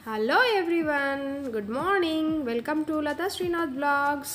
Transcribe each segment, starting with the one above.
hello everyone good morning welcome to Latha Srinath blogs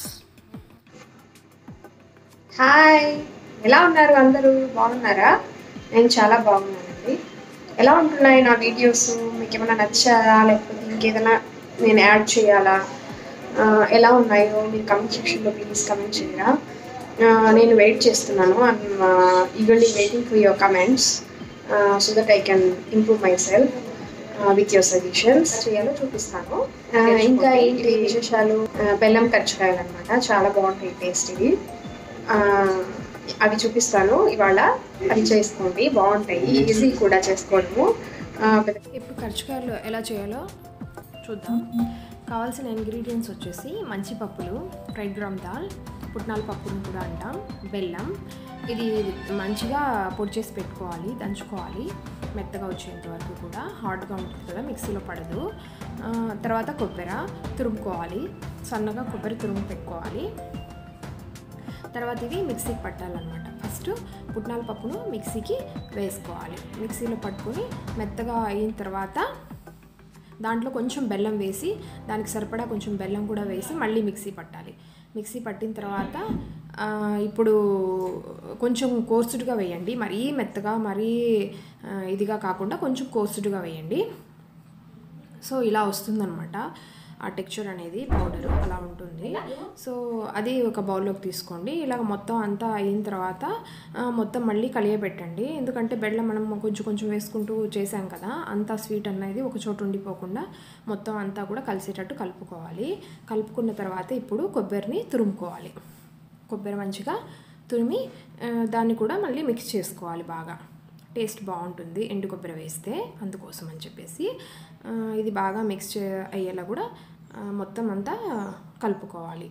hi ఎలా ఉన్నారు అందరూ బాగున్నారా నేను చాలా బాగున్నానండి ఎలా ఉంటున్నాయి నా వీడియోస్ మీకు ఏమైనా నచ్చారా లేకపోతే ఇంకేదైనా నేను యాడ్ చేయాలా ఆ, ఎలా ఉన్నాయో మీరు కమెంట్ సెక్షన్లో ప్లీజ్ కమెంట్ చేయరా ఆ, నేను వెయిట్ చేస్తున్నాను I'm eagerly waiting for your comments so that I can improve myself with your suggestions చేయాలో చూపిస్తాను ఆ, ఇంకా ఏంటి విశేషాలు ఆ, బెల్లం కర్చకాయలు అనమాట చాలా బాగుంటాయి టేస్ట్ ఇవి ఆ, అవి చూపిస్తాను ఇవాళ అవి చేసుకోండి బాగుంటాయి ఈజీ కూడా చేసుకోవడము ఆ, పెద్ద- ఇప్పుడు కర్చుకాయలు ఎలా చేయాలో చూద్దాం కావాల్సిన ఇంగ్రీడియంట్స్ వచ్చేసి మంచి పప్పులు ఫ్రైడ్ గ్రామ్ దాల్ పుట్నాల పప్పును కూడా అంటాం బెల్లం ఇది మంచిగా పొడి చేసి పెట్టుకోవాలి దంచుకోవాలి మెత్తగా వచ్చేంత వరకు కూడా హార్డ్గా ఉంటుంది కదా మిక్సీలో పడదు ఆ, తర్వాత కొబ్బరి తురుముకోవాలి సన్నగా కొబ్బరి తురుము పెట్టుకోవాలి తర్వాత ఇవి మిక్సీకి పట్టాలన్నమాట ఫస్ట్ పుట్నాల పప్పును మిక్సీకి వేసుకోవాలి మిక్సీలో పట్టుకొని మెత్తగా అయిన తర్వాత దాంట్లో కొంచెం బెల్లం వేసి దానికి సరిపడా కొంచెం బెల్లం కూడా వేసి మళ్ళీ మిక్సీ పట్టాలి మిక్సీ పట్టిన తర్వాత ఆ, ఇప్పుడు కొంచెం కోర్సుడుగా వేయండి మరీ మెత్తగా మరీ ఆ, ఇదిగా కాకుండా కొంచెం కోర్సుడుగా వేయండి సో ఇలా వస్తుందన్నమాట ఆ టెక్చర్ అనేది పౌడర్ అలా ఉంటుంది సో అది ఒక బౌల్లోకి తీసుకోండి ఇలాగ మొత్తం అంతా అయిన తర్వాత ఆ, మొత్తం మళ్ళీ కలియబెట్టండి ఎందుకంటే బెల్లం మనం కొంచెం కొంచెం వేసుకుంటూ చేసాం కదా అంతా స్వీట్ అనేది ఒక చోట ఉండిపోకుండా మొత్తం అంతా కూడా కలిసేటట్టు కలుపుకోవాలి కలుపుకున్న తర్వాత ఇప్పుడు కొబ్బరిని తురుముకోవాలి కొబ్బరి మంచిగా తురిమి ఆ, దాన్ని కూడా మళ్ళీ మిక్స్ చేసుకోవాలి బాగా టేస్ట్ బాగుంటుంది ఎండు కొబ్బరి వేస్తే అందుకోసం అని చెప్పేసి ఆ, ఇది బాగా మిక్స్ చే అయ్యేలా కూడా ఆ, మొత్తం అంతా కలుపుకోవాలి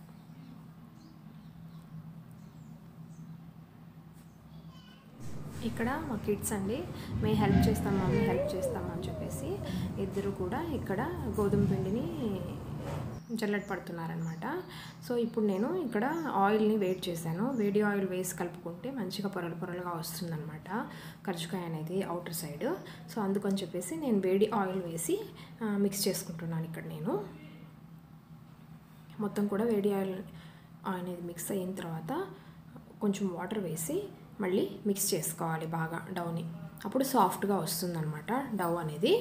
ఇక్కడ మా కిడ్స్ అండి మేము హెల్ప్ చేస్తాం మమ్మీ హెల్ప్ చేస్తాం అని చెప్పేసి ఇద్దరు కూడా ఇక్కడ గోధుమ పిండిని జల్లెడ పడుతున్నారనమాట సో ఇప్పుడు నేను ఇక్కడ ఆయిల్ని వేడి చేశాను వేడి ఆయిల్ వేసి కలుపుకుంటే మంచిగా పొరలు పొరలుగా వస్తుందన్నమాట కర్జుకాయ అనేది అవుటర్ సైడ్ సో అందుకని చెప్పేసి నేను వేడి ఆయిల్ వేసి ఆ, మిక్స్ చేసుకుంటున్నాను ఇక్కడ నేను మొత్తం కూడా వేడి ఆయిల్ అనేది మిక్స్ అయిన తర్వాత కొంచెం వాటర్ వేసి మళ్ళీ మిక్స్ చేసుకోవాలి బాగా డౌని అప్పుడు సాఫ్ట్గా వస్తుందన్నమాట డవ్ అనేది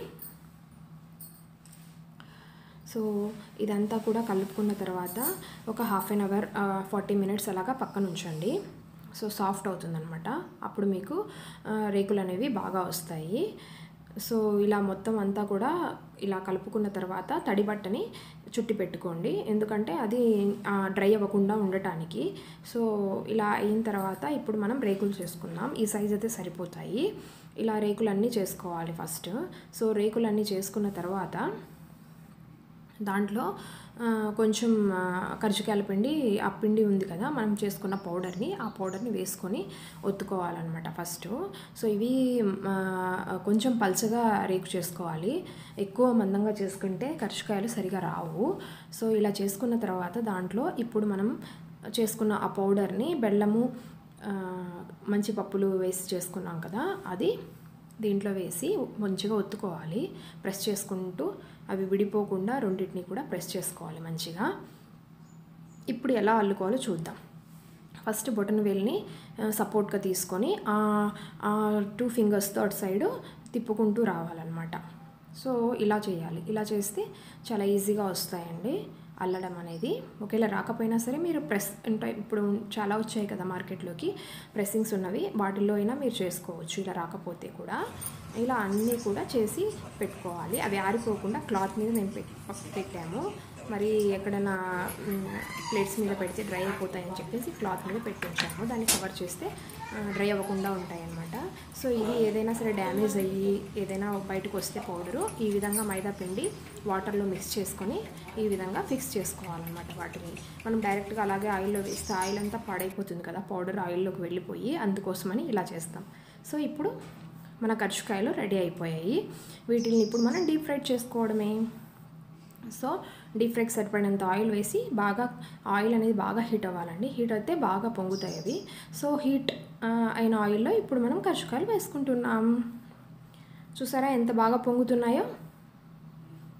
సో ఇదంతా కూడా కలుపుకున్న తర్వాత ఒక half an hour forty minutes అలాగా పక్కన ఉంచండి సో సాఫ్ట్ అవుతుందన్నమాట అప్పుడు మీకు ఆ, రేకులు అనేవి బాగా వస్తాయి సో ఇలా మొత్తం అంతా కూడా ఇలా కలుపుకున్న తర్వాత తడి బట్టని చుట్టి పెట్టుకోండి ఎందుకంటే అది డ్రై అవ్వకుండా ఉండటానికి సో ఇలా అయిన తర్వాత ఇప్పుడు మనం రేకులు చేసుకుందాం ఈ సైజ్ అయితే సరిపోతాయి ఇలా రేకులన్నీ చేసుకోవాలి ఫస్ట్ సో రేకులన్నీ చేసుకున్న తర్వాత దాంట్లో ఆ, కొంచెం ఆ, కరిచికాయల పిండి ఆ పిండి ఉంది కదా మనం చేసుకున్న పౌడర్ని ఆ పౌడర్ని వేసుకొని ఒత్తుకోవాలన్నమాట ఫస్ట్ సో ఇవి ఆ, కొంచెం పల్చగా రేకు చేసుకోవాలి ఎక్కువ మందంగా చేసుకుంటే కరిచికాయలు సరిగా రావు సో ఇలా చేసుకున్న తర్వాత దాంట్లో ఇప్పుడు మనం చేసుకున్న ఆ పౌడర్ని బెల్లము ఆ, మంచి పప్పులు వేసి చేసుకున్నాం కదా అది దీంట్లో వేసి మంచిగా ఒత్తుకోవాలి ప్రెస్ చేసుకుంటూ అవి విడిపోకుండా రెండింటిని కూడా ప్రెస్ చేసుకోవాలి మంచిగా ఇప్పుడు ఎలా అల్లుకోవాలో చూద్దాం ఫస్ట్ బొటన్ వేల్ని సపోర్ట్గా తీసుకొని ఆ టూ ఫింగర్స్తో అటు సైడ్ తిప్పుకుంటూ రావాలన్నమాట సో ఇలా చేయాలి ఇలా చేస్తే చాలా ఈజీగా వస్తాయండి అల్లడం అనేది ఒకవేళ రాకపోయినా సరే మీరు ప్రెస్ ఉంటాయి ఇప్పుడు చాలా వచ్చాయి కదా మార్కెట్లోకి ప్రెస్సింగ్స్ ఉన్నవి వాటిల్లో అయినా మీరు చేసుకోవచ్చు ఇలా రాకపోతే కూడా ఇలా అన్నీ కూడా చేసి పెట్టుకోవాలి అవి ఆరిపోకుండా క్లాత్ మీద మేము పెట్ పెట్టాము మరి ఎక్కడైనా ప్లేట్స్ మీద పెడితే డ్రై అయిపోతాయని చెప్పేసి క్లాత్ మీద పెట్టించాము దాన్ని కవర్ చేస్తే డ్రై అవ్వకుండా ఉంటాయి అన్నమాట సో ఇది ఏదైనా సరే డ్యామేజ్ అయ్యి ఏదైనా బయటకు వస్తే పౌడరు ఈ విధంగా మైదా పిండి వాటర్లో మిక్స్ చేసుకొని ఈ విధంగా ఫిక్స్ చేసుకోవాలన్నమాట వాటిని మనం డైరెక్ట్గా అలాగే ఆయిల్లో వేస్తే ఆయిల్ అంతా పాడైపోతుంది కదా పౌడర్ ఆయిల్లోకి వెళ్ళిపోయి అందుకోసమని ఇలా చేస్తాం సో ఇప్పుడు మన కర్చుకాయలు రెడీ అయిపోయాయి వీటిని ఇప్పుడు మనం డీప్ ఫ్రై చేసుకోవడమే సో డీప్ ఫ్రైకి సరిపడినంత ఆయిల్ వేసి బాగా ఆయిల్ అనేది బాగా హీట్ అవ్వాలండి హీట్ అయితే బాగా పొంగుతాయి అవి సో హీట్ ఆ, అయిన ఆయిల్లో ఇప్పుడు మనం కర్చుకాయలు వేసుకుంటున్నాం చూసారా ఎంత బాగా పొంగుతున్నాయో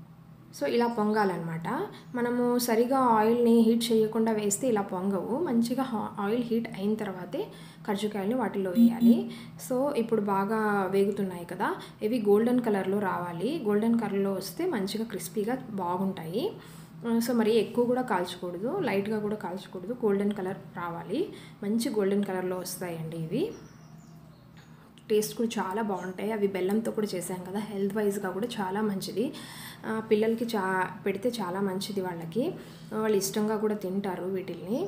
సో ఇలా పొంగాలన్నమాట మనము సరిగా ఆయిల్ని హీట్ చేయకుండా వేస్తే ఇలా పొంగవు మంచిగా హా- ఆయిల్ హీట్ అయిన తర్వాతే కర్జకాయలు వాటిలో వేయాలి సో ఇప్పుడు బాగా వేగుతున్నాయి కదా ఇవి గోల్డెన్ కలర్లో రావాలి గోల్డెన్ కలర్లో వస్తే మంచిగా క్రిస్పీగా బాగుంటాయి ఆ, సో మరి ఎక్కువ కూడా కాల్చకూడదు లైట్గా కూడా కాల్చకూడదు గోల్డెన్ కలర్ రావాలి మంచి గోల్డెన్ కలర్లో వస్తాయండి ఇవి టేస్ట్ కూడా చాలా బాగుంటాయి అవి బెల్లంతో కూడా చేశాం కదా హెల్త్ వైజ్గా కూడా చాలా మంచిది ఆ, పిల్లలకి చా పెడితే చాలా మంచిది వాళ్ళకి వాళ్ళు ఇష్టంగా కూడా తింటారు వీటిల్ని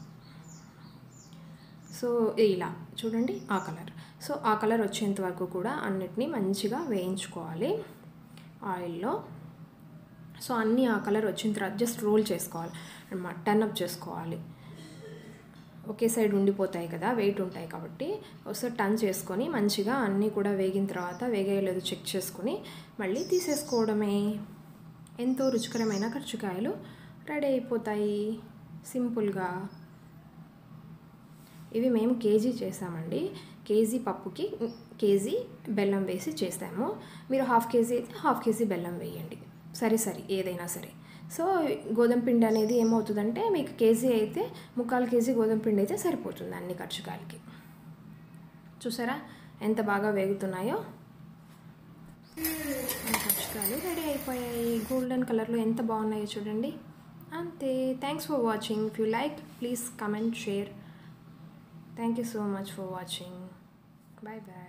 సో ఇలా చూడండి ఆ కలర్ సో ఆ కలర్ వచ్చేంత వరకు కూడా అన్నిటినీ మంచిగా వేయించుకోవాలి ఆయిల్లో సో అన్నీ ఆ కలర్ వచ్చిన తర్వాత జస్ట్ రోల్ చేసుకోవాలి అనమాట టర్న్ అప్ చేసుకోవాలి ఒకే సైడ్ ఉండిపోతాయి కదా వెయిట్ ఉంటాయి కాబట్టి ఒకసారి టర్న్ చేసుకొని మంచిగా అన్నీ కూడా వేగిన తర్వాత వేగేయలేదు చెక్ చేసుకొని మళ్ళీ తీసేసుకోవడమే ఎంతో రుచికరమైన కర్చుకాయలు రెడీ అయిపోతాయి సింపుల్గా ఇవి మేము కేజీ చేసామండి కేజీ పప్పుకి కేజీ బెల్లం వేసి చేస్తాము మీరు హాఫ్ కేజీ అయితే హాఫ్ కేజీ బెల్లం వేయండి సరే సరే ఏదైనా సరే సో గోధుమ పిండి అనేది ఏమవుతుందంటే మీకు కేజీ అయితే ముక్కాలు కేజీ గోధుమ పిండి అయితే సరిపోతుంది అన్ని ఖర్చుకాయలకి చూసారా ఎంత బాగా వేగుతున్నాయో మన ఖర్చుకాయలు రెడీ అయిపోయాయి గోల్డెన్ కలర్లో ఎంత బాగున్నాయో చూడండి అంతే thanks for watching if you like please comment share thank you so much for watching bye bye